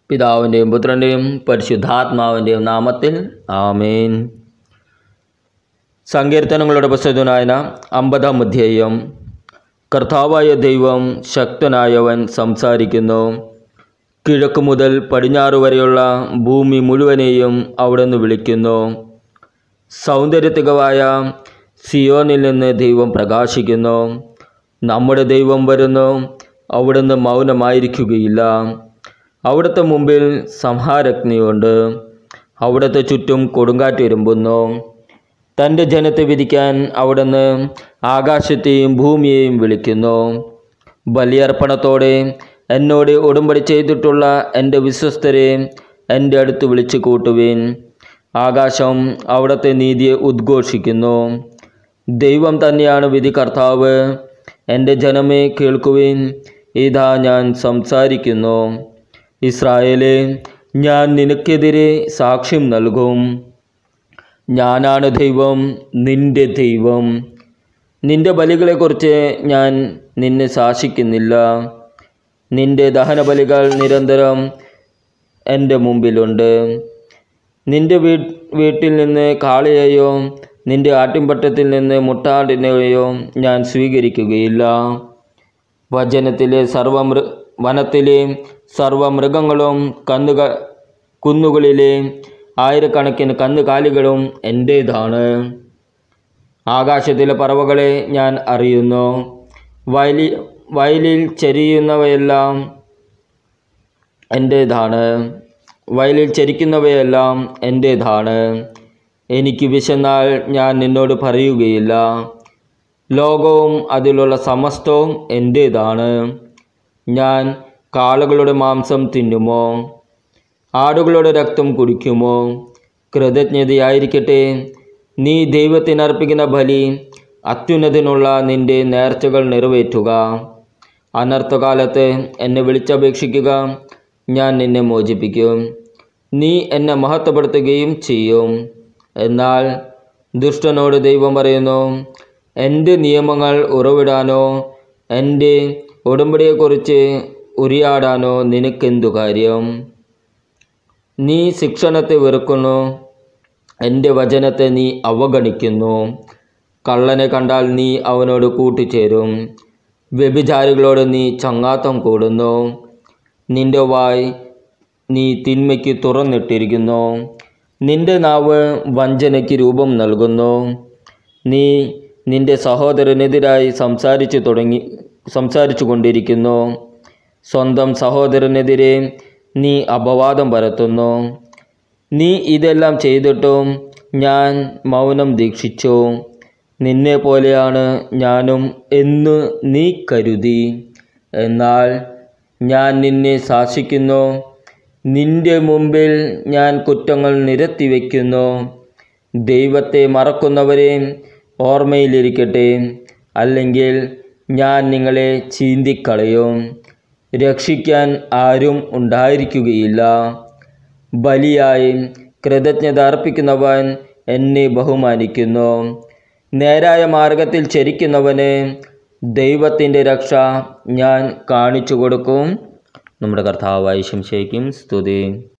പിതാവിൻ്റെയും പുത്രൻ്റെയും പരിശുദ്ധാത്മാവിൻ്റെയും നാമത്തിൽ ആമേൻ സങ്കീർത്തനങ്ങളുടെ പുസ്തകനായ അമ്പതാം അധ്യായം കർത്താവായ ദൈവം ശക്തനായവൻ സംസാരിക്കുന്നു കിഴക്ക് മുതൽ പടിഞ്ഞാറ് വരെയുള്ള ഭൂമി മുഴുവനെയും അവിടുന്ന് വിളിക്കുന്നു സൗന്ദര്യത്തികവായ സിയോനിൽ നിന്ന് ദൈവം പ്രകാശിക്കുന്നു നമ്മുടെ ദൈവം വരുന്നു അവിടുന്ന് മൗനമായിരിക്കുകയില്ല അവിടുത്തെ മുമ്പിൽ സംഹാരഗ്നിയുണ്ട് അവിടുത്തെ ചുറ്റും കൊടുങ്കാറ്റ് ഇരുമ്പുന്നു തൻ്റെ ജനത്തെ വിധിക്കാൻ അവിടുന്ന് ആകാശത്തെയും ഭൂമിയെയും വിളിക്കുന്നു ബലിയർപ്പണത്തോടെ എന്നോട് ഉടമ്പടി ചെയ്തിട്ടുള്ള എൻ്റെ വിശ്വസ്തരെ എൻ്റെ അടുത്ത് വിളിച്ചു കൂട്ടുവിൻ ആകാശം അവിടുത്തെ നീതിയെ ഉദ്ഘോഷിക്കുന്നു ദൈവം തന്നെയാണ് വിധി കർത്താവ് എൻ്റെ ജനമേ കേൾക്കുവിൻ ഇതാ ഞാൻ സംസാരിക്കുന്നു ഇസ്രായേലെ ഞാൻ നിനക്കെതിരെ സാക്ഷ്യം നൽകും ഞാനാണ് ദൈവം നിന്റെ ദൈവം നിന്റെ ബലികളെക്കുറിച്ച് ഞാൻ നിന്നെ ശാസിക്കുന്നില്ല നിന്റെ ദഹനബലികൾ നിരന്തരം എൻ്റെ മുമ്പിലുണ്ട് നിന്റെ വീ വീട്ടിൽ നിന്ന് കാളയെയോ നിന്റെ ആട്ടിൻപട്ടത്തിൽ നിന്ന് മുട്ടാടിനെയോ ഞാൻ സ്വീകരിക്കുകയില്ല വചനത്തിലെ സർവമൃ വനത്തിലെ സർവമൃഗങ്ങളും കന്നുക കുന്നുകളിലെ ആയിരക്കണക്കിന് കന്നുകാലികളും എൻ്റേതാണ് ആകാശത്തിലെ പറവകളെ ഞാൻ അറിയുന്നു വയലി വയലിൽ ചെരിയുന്നവയെല്ലാം എൻ്റേതാണ് വയലിൽ ചരിക്കുന്നവയെല്ലാം എൻ്റേതാണ് എനിക്ക് വിശന്നാൽ ഞാൻ നിന്നോട് പറയുകയില്ല ലോകവും അതിലുള്ള സമസ്തവും എൻ്റേതാണ് ഞാൻ കാളകളുടെ മാംസം തിന്നുമോ ആടുകളുടെ രക്തം കുടിക്കുമോ കൃതജ്ഞതയായിരിക്കട്ടെ നീ ദൈവത്തിനർപ്പിക്കുന്ന ബലി അത്യുന്നതിനുള്ള നിന്റെ നേർച്ചകൾ നിറവേറ്റുക അനർത്ഥകാലത്ത് എന്നെ വിളിച്ചപേക്ഷിക്കുക ഞാൻ നിന്നെ മോചിപ്പിക്കും നീ എന്നെ മഹത്വപ്പെടുത്തുകയും ചെയ്യും എന്നാൽ ദുഷ്ടനോട് ദൈവം പറയുന്നു എൻ്റെ നിയമങ്ങൾ ഉറവിടാനോ എൻ്റെ ഉടമ്പടിയെക്കുറിച്ച് ഉരിയാടാനോ നിനക്കെന്തു കാര്യം നീ ശിക്ഷണത്തെ വെറുക്കുന്നു എൻ്റെ വചനത്തെ നീ അവഗണിക്കുന്നു കള്ളനെ കണ്ടാൽ നീ അവനോട് കൂട്ടുചേരും വ്യഭിചാരികളോട് നീ ചങ്ങാത്തം കൂടുന്നു നിന്റെ വായ് നീ തിന്മയ്ക്ക് തുറന്നിട്ടിരിക്കുന്നു നിന്റെ നാവ് വഞ്ചനയ്ക്ക് രൂപം നൽകുന്നു നീ നിന്റെ സഹോദരനെതിരായി സംസാരിച്ചു തുടങ്ങി സംസാരിച്ചു കൊണ്ടിരിക്കുന്നു സ്വന്തം സഹോദരനെതിരെ നീ അപവാദം പരത്തുന്നു നീ ഇതെല്ലാം ചെയ്തിട്ടും ഞാൻ മൗനം ദീക്ഷിച്ചു നിന്നെ പോലെയാണ് ഞാനും എന്ന് നീ കരുതി എന്നാൽ ഞാൻ നിന്നെ ശാസിക്കുന്നു നിന്റെ മുമ്പിൽ ഞാൻ കുറ്റങ്ങൾ നിരത്തി വയ്ക്കുന്നു ദൈവത്തെ മറക്കുന്നവരെ ഓർമ്മയിലിരിക്കട്ടെ അല്ലെങ്കിൽ ഞാൻ നിങ്ങളെ ചീന്തിക്കളയും രക്ഷിക്കാൻ ആരും ഉണ്ടായിരിക്കുകയില്ല ബലിയായി കൃതജ്ഞത അർപ്പിക്കുന്നവൻ എന്നെ ബഹുമാനിക്കുന്നു നേരായ മാർഗത്തിൽ ചരിക്കുന്നവന് ദൈവത്തിൻ്റെ രക്ഷ ഞാൻ കാണിച്ചു കൊടുക്കും നമ്മുടെ കർത്താവായി ശംശയ്ക്കും സ്തുതി